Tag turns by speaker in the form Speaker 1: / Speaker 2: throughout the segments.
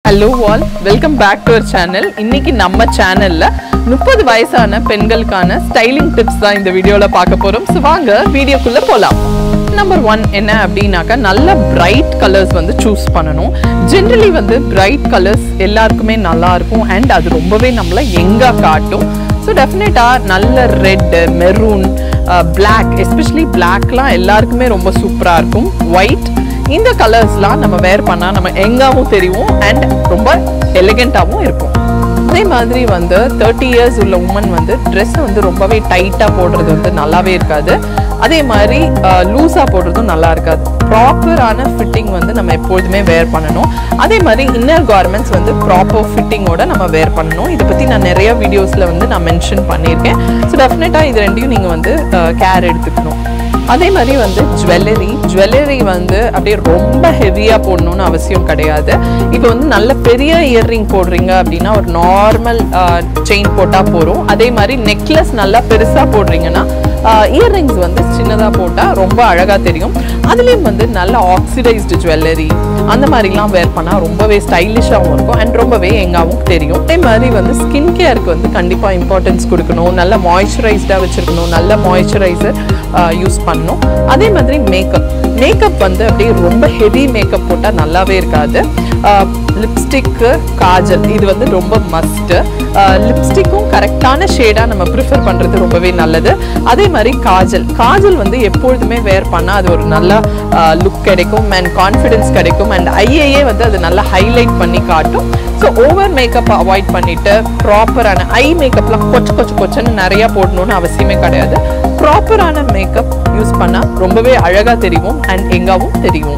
Speaker 1: hello all welcome back to our channel இன்னைக்கு நம்ம சேனல்ல முப்பது வயசான பெண்களுக்கான ஸ்டைலிங் டிப்ஸ் தான் இந்த வீடியோல பார்க்க போறோம் ஸோ வாங்க வீடியோக்குள்ள போலாம் நம்பர் ஒன் என்ன அப்படின்னாக்கா நல்ல பிரைட் கலர்ஸ் வந்து சூஸ் பண்ணணும் ஜென்ரலி வந்து பிரைட் கலர்ஸ் எல்லாருக்குமே நல்லா இருக்கும் அண்ட் அது ரொம்பவே நம்மளை எங்கா காட்டும் ஸோ டெஃபினட்டாக நல்ல ரெட்டு மெரூன் பிளாக் எஸ்பெஷலி பிளாக்லாம் எல்லாருக்குமே ரொம்ப சூப்பராக இருக்கும் ஒயிட் இந்த கலர்ஸ்லாம் நம்ம வேர் பண்ணால் நம்ம எங்காவும் தெரியும் அண்ட் ரொம்ப எலிகெண்ட்டாகவும் இருக்கும் அதே மாதிரி வந்து தேர்ட்டி இயர்ஸ் உள்ள உமன் வந்து ட்ரெஸ்ஸை வந்து ரொம்பவே டைட்டாக போடுறது வந்து நல்லாவே இருக்காது அதே மாதிரி லூஸாக போடுறதும் நல்லா இருக்காது ப்ராப்பரான ஃபிட்டிங் வந்து நம்ம எப்பொழுதுமே வேர் பண்ணணும் அதே மாதிரி இன்னர் கார்மெண்ட்ஸ் வந்து ப்ராப்பர் ஃபிட்டிங்கோட நம்ம வேர் பண்ணணும் இதை பற்றி நான் நிறைய வீடியோஸில் வந்து நான் மென்ஷன் பண்ணியிருக்கேன் ஸோ டெஃபினட்டாக இது ரெண்டையும் நீங்கள் வந்து கேர் எடுத்துக்கணும் அதே மாதிரி வந்து ஜுவல்லரி ஜுவல்லரி வந்து அப்படியே ரொம்ப ஹெவியாக போடணும்னு அவசியம் கிடையாது இப்போ வந்து நல்ல பெரிய இயர்ரிங் போடுறீங்க அப்படின்னா ஒரு நார்மல் செயின் போட்டால் போகிறோம் அதே மாதிரி நெக்லஸ் நல்லா பெருசாக போடுறீங்கன்னா இயர்ரிங்ஸ் வந்து சின்னதாக போட்டால் ரொம்ப அழகாக தெரியும் அதுலேயும் வந்து நல்ல ஆக்சிடைஸ்டு ஜுவல்லரி அந்த மாதிரிலாம் வேர் பண்ணால் ரொம்பவே ஸ்டைலிஷாகவும் இருக்கும் அண்ட் ரொம்பவே எங்காவும் தெரியும் அதே மாதிரி வந்து ஸ்கின் கேருக்கு வந்து கண்டிப்பாக இம்பார்ட்டன்ஸ் கொடுக்கணும் நல்ல மாய்ஸ்சரைஸ்டாக வச்சுருக்கணும் நல்ல மாய்ஸ்சரைசர் யூஸ் பண்ணணும் அதே மாதிரி மேக்கப் மேக்கப் வந்து அப்படியே ரொம்ப ஹெவி மேக்கப் போட்டால் நல்லாவே இருக்காது லிப்ஸ்டிக்கு காஜல் இது வந்து ரொம்ப மஸ்ட்டு லிப்ஸ்டிக்கும் கரெக்டான ஷேடாக நம்ம ப்ரிஃபர் பண்ணுறது ரொம்பவே நல்லது அதே மாதிரி காஜல் காஜல் வந்து எப்பொழுதுமே வேர் பண்ணால் அது ஒரு நல்ல லுக் கிடைக்கும் அண்ட் கான்ஃபிடென்ஸ் கிடைக்கும் அண்ட் ஐஏயே வந்து அது நல்லா ஹைலைட் பண்ணி காட்டும் ஸோ ஓவர் மேக்கப் அவாய்ட் பண்ணிட்டு ப்ராப்பரான ஐ மேக்கப்லாம் கொச்சு கொச்சு கொச்சுன்னு நிறையா போடணும்னு அவசியமே கிடையாது ப்ராப்பரான மேக்கப் யூஸ் பண்ணால் ரொம்பவே அழகாக தெரியும் அண்ட் எங்காவும் தெரியும்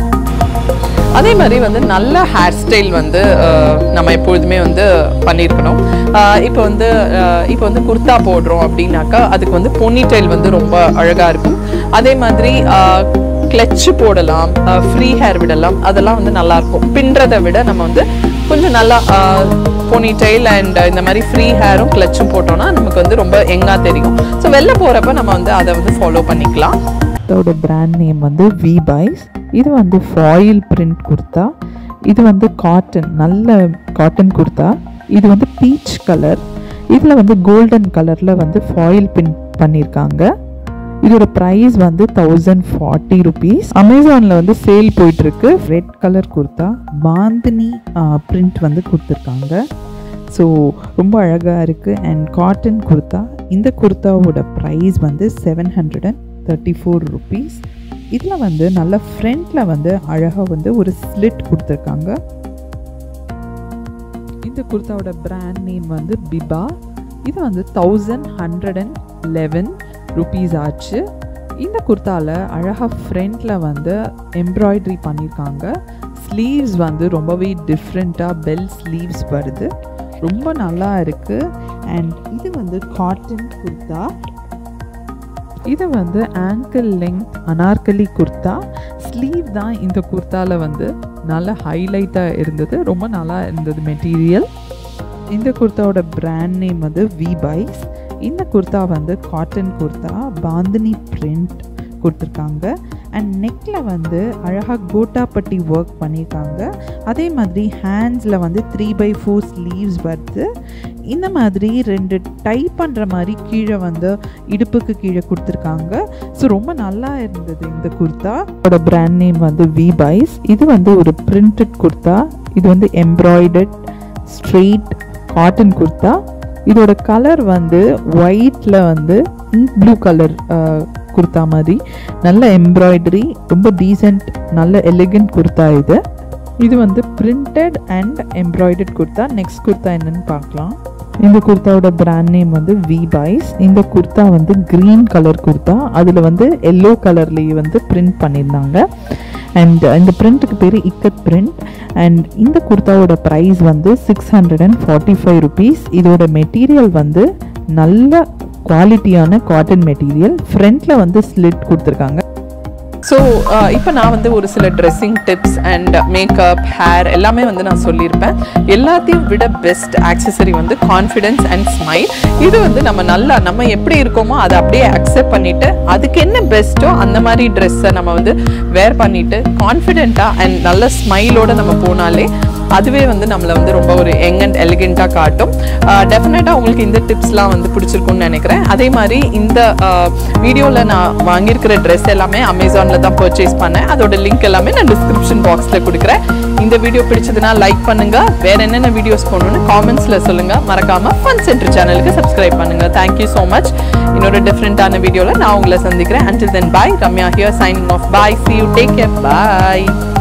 Speaker 1: அதே மாதிரி வந்து நல்ல ஹேர் ஸ்டைல் வந்து நம்ம எப்பொழுதுமே வந்து பண்ணியிருக்கணும் இப்போ வந்து இப்போ வந்து குர்த்தா போடுறோம் அப்படின்னாக்கா அதுக்கு வந்து பொன்னிடைல் வந்து ரொம்ப அழகாக இருக்கும் அதே மாதிரி கிளச்சு போடலாம் ஃப்ரீ ஹேர் விடலாம் அதெல்லாம் வந்து நல்லாயிருக்கும் பின்றதை விட நம்ம வந்து கொஞ்சம் நல்லா பொனிடைல் அண்ட் இந்த மாதிரி ஃப்ரீ ஹேரும் கிளச்சும் போட்டோம்னா நமக்கு வந்து ரொம்ப எங்கா தெரியும் ஸோ வெளில போகிறப்ப நம்ம வந்து அதை வந்து ஃபாலோ பண்ணிக்கலாம்
Speaker 2: இதோட பிராண்ட் நேம் வந்து வி பைஸ் இது வந்து ஃபாயில் பிரிண்ட் குர்த்தா இது வந்து காட்டன் நல்ல காட்டன் குர்த்தா இது வந்து பீச் கலர் இதில் வந்து கோல்டன் கலரில் வந்து ஃபாயில் பிரிண்ட் பண்ணியிருக்காங்க இதோட ப்ரைஸ் வந்து தௌசண்ட் ஃபார்ட்டி ருபீஸ் அமேசானில் வந்து சேல் போயிட்டுருக்கு red colour kurta bandhani print வந்து கொடுத்துருக்காங்க ஸோ ரொம்ப அழகாக இருக்குது அண்ட் காட்டன் குர்த்தா இந்த குர்த்தாவோட ப்ரைஸ் வந்து seven hundred and thirty four rupees இதில் வந்து நல்ல ஃப்ரண்ட்டில் வந்து அழகாக வந்து ஒரு ஸ்லிட் கொடுத்துருக்காங்க இந்த குர்த்தாவோட பிராண்ட் நேம் வந்து பிபா இது வந்து thousand hundred and eleven rupees ஆச்சு இந்த குர்த்தாவில் அழகாக ஃப்ரண்ட்டில் வந்து எம்ப்ராய்ட்ரி பண்ணியிருக்காங்க ஸ்லீவ்ஸ் வந்து ரொம்பவே டிஃப்ரெண்ட்டாக பெல் ஸ்லீவ்ஸ் வருது ரொம்ப நல்லா இருக்குது அண்ட் இது வந்து காட்டன் குர்த்தா இது வந்து ankle length Anarkali kurta sleeve தான் இந்த குர்த்தாவில் வந்து நல்ல ஹைலைட்டாக இருந்தது ரொம்ப நல்லா இருந்தது மெட்டீரியல் இந்த குர்த்தாவோட பிராண்ட் நேம் வந்து வி பைஸ் இந்த குர்த்தா வந்து காட்டன் குர்த்தா பாந்தினி பிரிண்ட் கொடுத்துருக்காங்க அண்ட் நெக்கில் வந்து அழகாக கோட்டாப்பட்டி ஒர்க் பண்ணியிருக்காங்க அதே மாதிரி ஹேண்ட்ஸில் வந்து த்ரீ பை ஃபோர் ஸ்லீவ்ஸ் வருது இந்த மாதிரி ரெண்டு டை பண்ணுற மாதிரி கீழே வந்து இடுப்புக்கு கீழே கொடுத்துருக்காங்க ஸோ ரொம்ப நல்லா இருந்தது இந்த குர்த்தா அதோட பிராண்ட் நேம் வந்து வி பைஸ் இது வந்து ஒரு பிரிண்டட் குர்த்தா இது வந்து எம்ப்ராய்டட் ஸ்ட்ரெயிட் காட்டன் குர்த்தா இதோட கலர் வந்து ஒயிட்டில் வந்து ப்ளூ கலர் குர்த்தா மாதிரி நல்ல எம்ப்ராய்டரி ரொம்ப டீசெண்ட் நல்ல எலிகண்ட் குர்த்தா இது இது வந்து printed and embroidered kurta next kurta என்னன்னு பார்க்கலாம் இந்த குர்த்தாவோட பிராண்ட் நேம் வந்து வி பைஸ் இந்த குர்த்தா வந்து க்ரீன் கலர் குர்த்தா அதில் வந்து எல்லோ கலர்லேயே வந்து பிரிண்ட் பண்ணியிருந்தாங்க அண்ட் இந்த பிரிண்ட்டுக்கு பேர் இக்கத் பிரிண்ட் அண்ட் இந்த குர்த்தாவோட ப்ரைஸ் வந்து six hundred and forty five rupees இதோட மெட்டீரியல் வந்து நல்ல குவாலிட்டியான காட்டன் மெட்டீரியல் ஃப்ரண்ட்டில் வந்து ஸ்லிட் கொடுத்துருக்காங்க
Speaker 1: ஸோ இப்போ நான் வந்து ஒரு சில dressing tips and makeup hair எல்லாமே வந்து நான் சொல்லியிருப்பேன் எல்லாத்தையும் விட பெஸ்ட் ஆக்சசரி வந்து கான்ஃபிடென்ஸ் அண்ட் ஸ்மைல் இது வந்து நம்ம நல்லா நம்ம எப்படி இருக்கோமோ அதை அப்படியே அக்செப்ட் பண்ணிட்டு அதுக்கு என்ன பெஸ்ட்டோ அந்த மாதிரி ட்ரெஸ்ஸை நம்ம வந்து வேர் பண்ணிட்டு கான்ஃபிடென்ட்டாக அண்ட் நல்ல ஸ்மைலோட நம்ம போனாலே அதுவே வந்து நம்மளை வந்து ரொம்ப ஒரு யங் அண்ட் எலிகெண்ட்டாக காட்டும் டெஃபினட்டாக உங்களுக்கு இந்த டிப்ஸ்லாம் வந்து பிடிச்சிருக்கும்னு நினைக்கிறேன் அதே மாதிரி இந்த வீடியோவில் நான் வாங்கியிருக்கிற ட்ரெஸ் எல்லாமே அமேசானில் தான் பர்ச்சேஸ் பண்ணேன் அதோட லிங்க் எல்லாமே நான் டிஸ்கிரிப்ஷன் பாக்ஸில் கொடுக்குறேன் இந்த வீடியோ பிடிச்சதுன்னா லைக் பண்ணுங்க வேற என்னென்ன வீடியோஸ் போடணும்னு காமெண்ட்ஸில் சொல்லுங்க மறக்காம ஃபன் சென்டர் சேனலுக்கு சப்ஸ்கிரைப் பண்ணுங்க தேங்க்யூ ஸோ மச் இன்னொரு டிஃப்ரெண்ட்டான வீடியோவில் நான் உங்களை சந்திக்கிறேன் until then bye Ramya here signing off bye see you take care bye